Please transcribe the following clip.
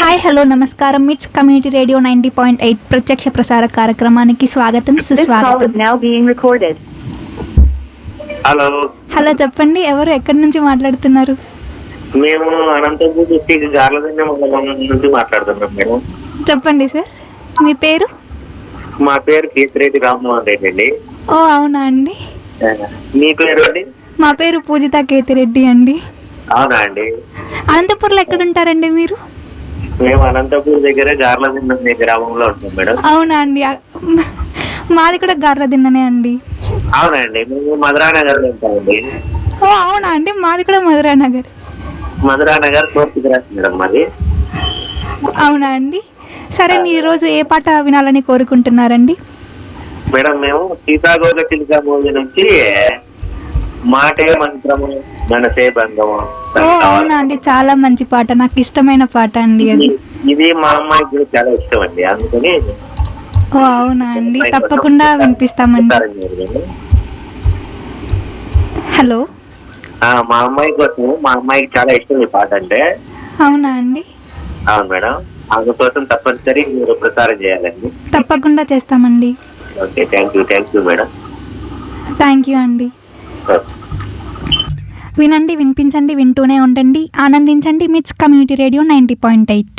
Hi hello నమస్కారం MITS community radio ninety point eight ప్రత్యక్ష ప్రసార కార్యక్రమానికి స్వాగతం This call సుస్వాగతం is now being recorded. Hello hello చెప్పండి ఎవరు ఎక్కడి నుంచి మాట్లాడుతున్నారు మేము అనంతపూర్ డిస్టిక్ గార్లదండ మండలం నుంచి మాట్లాడుతున్నాం మేడం చెప్పండి సార్ మీ పేరు మా పేరు కేతిరెడ్డి రామ్మోహన్ రెడ్డి అండి ఓ అవునా అండి మీ పేరు అండి మా పేరు పూజిత కేతిరెడ్డి అండి అవునా అండి అనంతపూర్లో ఎక్కడ ఉంటారండి మీరు మేము అనంతపూర్ దగ్గర గార్లదండ అనే గ్రామంలో ఉంటాం మేడం అవునా అండి ఆ- మాది కూడా గర్ర దిన్ననే అండి అవునా అండి మేము మధురానగర్ లో ఉంటామండి ఓ అవునా అండి మాది కూడా Madhura Nagar Madhuranagar fourth class madam మాది అవునా అండి సరే మీరు ఈరోజు ఏ పాట వినాలని కోరుకుంటున్నారండి మేడం మేము సీతాగోళ చిలుక మూవీ నుంచి మాటే మంత్రము మనసే బంధము ఓ అవునా అండి చాలా మంచి పాట నాకు ఇష్టమైన పాట అండి అది ఇది- ఇది మా అమ్మాయికి కూడా చాలా ఇష్టం అండి అందుకని ఓ అవునా అండి తప్పకుండా వినిపిస్తామండి ప్రసారం చేయండి. హలో ఆ, మా అమ్మాయి కోసం మా అమ్మాయికి చాలా ఇష్టం ఈ పాట అంటే అవునా అండి అవును మేడం ఆమె కోసం తప్పనిసరి మీరు ప్రసారం చేయాలండి తప్పకుండా చేస్తామండి okay thank you thank you madam thank you అండి వినండి వినిపించండి వింటూనే ఉండండి ఆనందించండి MITS community radio ninety point eight